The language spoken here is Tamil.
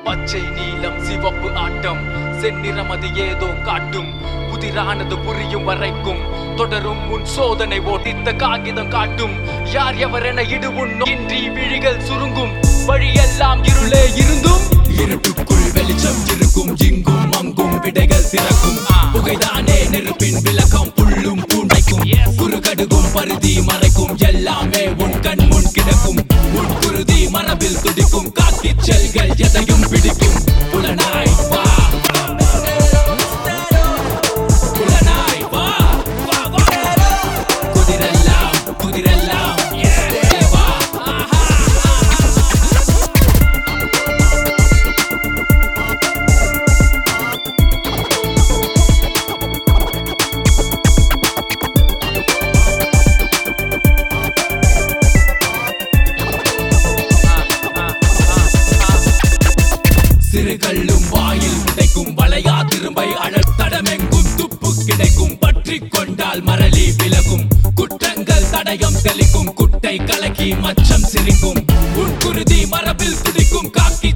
பச்சை நீலம் சிவப்பு ஆட்டம் செந்நிறம் அது ஏதோ காட்டும் புதிரானது புரியும் வரைக்கும் தொடரும் முன் சோதனை ஓட்டித்த காகிதம் காட்டும் யார் எவர் என இடுவுன் இன்றி விழிகள் சுருங்கும் வழியெல்லாம் இருளே இருந்தும் இருட்டுக்குள் வெளிச்சம் இருக்கும் இங்கும் அங்கும் விடைகள் திறக்கும் புகைதானே நெருப்பின் விளக்கம் புல்லும் பூண்டைக்கும் குறுகடுகும் பருதி மறைக்கும் எல்லாமே உன் கண் முன் கிடக்கும் உன் குருதி மரபில் துடிக்கும் காக்கிச் செல்கள் எதையும் பிடிக்கும் புலனாய் வா புலனாய் வா வா வா குதிரெல்லாம் குதிரெல்லாம் yeah, வா ஆஹா சிறுகல்லும் வாயில் உடைக்கும் வளையா திரும்பை அழத்தடமெங்கும் துப்பு கிடைக்கும் பற்றி கொண்டால் மரளி விலகும் குற்றங்கள் தடயம் தெளிக்கும் குட்டை கலக்கி மச்சம் சிரிக்கும் உட்குருதி மரபில் துடிக்கும் காக்கி